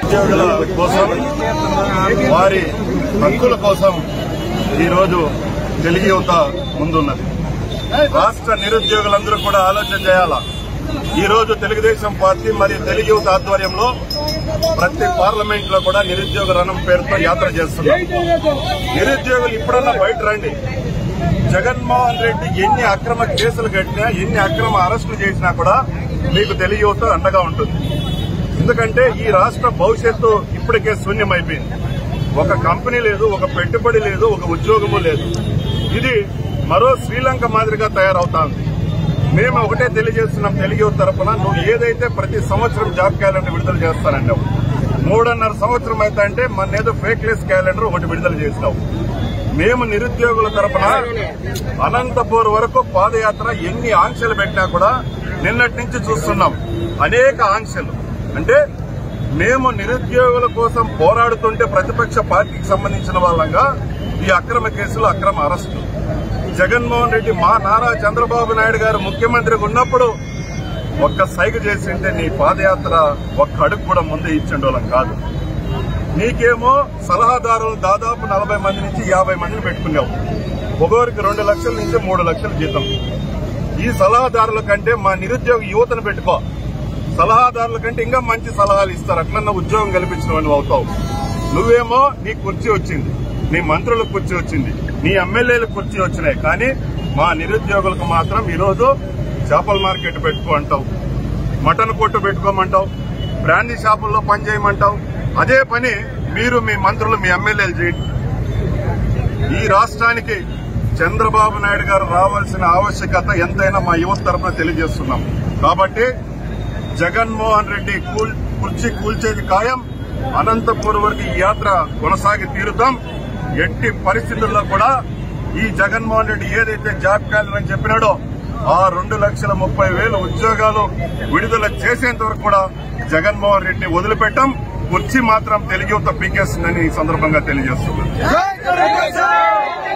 నిరుద్యోగుల కోసం వారి హక్కుల కోసం ఈరోజు తెలుగు యువత ముందున్నది రాష్ట్ర నిరుద్యోగులందరూ కూడా ఆలోచన చేయాలా ఈ రోజు తెలుగుదేశం పార్టీ మరియు తెలుగు యువత ఆధ్వర్యంలో ప్రతి పార్లమెంట్ లో కూడా నిరుద్యోగ రణం పేరుతో యాత్ర చేస్తున్నారు నిరుద్యోగులు ఇప్పుడన్నా బయట రండి జగన్మోహన్ రెడ్డి ఎన్ని అక్రమ కేసులు కట్టినా ఎన్ని అక్రమ అరెస్టులు చేసినా కూడా మీకు తెలుగు యువత అండగా ఉంటుంది ఎందుకంటే ఈ రాష్ట్ర భవిష్యత్తు ఇప్పటికే శూన్యమైపోయింది ఒక కంపెనీ లేదు ఒక పెట్టుబడి లేదు ఒక ఉద్యోగము లేదు ఇది మరో శ్రీలంక మాదిరిగా తయారవుతోంది మేము ఒకటే తెలియజేస్తున్నాం తెలుగు యువత తరపున నువ్వు ఏదైతే ప్రతి సంవత్సరం జాబ్ క్యాలెండర్ విడుదల చేస్తానన్నావు మూడున్నర సంవత్సరం అయితే అంటే మన ఏదో ఫేక్ లెస్ క్యాలెండర్ ఒకటి విడుదల చేసినావు మేము నిరుద్యోగుల తరపున అనంతపూర్ వరకు పాదయాత్ర ఎన్ని ఆంక్షలు పెట్టినా కూడా నిన్నటి నుంచి చూస్తున్నాం అనేక ఆంక్షలు అంటే మేము నిరుద్యోగుల కోసం పోరాడుతుంటే ప్రతిపక్ష పార్టీకి సంబంధించిన వాళ్ళంగా ఈ అక్రమ కేసులు అక్రమ అరెస్టులు జగన్మోహన్ రెడ్డి మా నారా చంద్రబాబు నాయుడు గారు ముఖ్యమంత్రిగా ఉన్నప్పుడు ఒక్క సైగ చేసింటే నీ పాదయాత్ర ఒక్క అడుగు కూడా ముందే ఇచ్చిండోళం కాదు నీకేమో సలహాదారులు దాదాపు నలభై మంది నుంచి యాభై మందిని పెట్టుకున్నావు ఒక్కొరికి రెండు లక్షల నుంచి మూడు లక్షల జీతం ఈ సలహాదారుల కంటే మా నిరుద్యోగ యువతను పెట్టుకో సలహాదారుల కంటే ఇంకా మంచి సలహాలు ఇస్తారు అట్లన్నా ఉద్యోగం కల్పించిన వాడిని అవుతావు నువ్వేమో నీ కుర్చీ వచ్చింది నీ మంత్రులకు కుర్చీ వచ్చింది నీ ఎమ్మెల్యేలకు కుర్చీ వచ్చినాయి కానీ మా నిరుద్యోగులకు మాత్రం ఈరోజు చేపల మార్కెట్ పెట్టుకో అంటావు మటన్ కొట్టు పెట్టుకోమంటావు బ్రాండీ షాపుల్లో పని చేయమంటావు అదే పని మీరు మీ మంత్రులు మీ ఎమ్మెల్యేలు చేయండి ఈ రాష్ట్రానికి చంద్రబాబు నాయుడు గారు రావాల్సిన ఆవశ్యకత ఎంతైనా మా యువత తరఫున తెలియజేస్తున్నాం కాబట్టి జగన్మోహన్ రెడ్డి కూల్ కుర్చీ కూల్చేది ఖాయం అనంతపూర్ వరకు ఈ యాత్ర కొనసాగి తీరుతాం ఎట్టి పరిస్థితుల్లో కూడా ఈ జగన్మోహన్ రెడ్డి ఏదైతే జాబ్ క్యాలెండర్ అని చెప్పినాడో ఆ రెండు లక్షల ముప్పై వేల ఉద్యోగాలు విడుదల చేసేంత వరకు కూడా జగన్మోహన్ రెడ్డి వదిలిపెట్టాం కుర్చీ మాత్రం తెలుగు యువత పీకేస్తుందని ఈ సందర్భంగా తెలియజేస్తున్నాం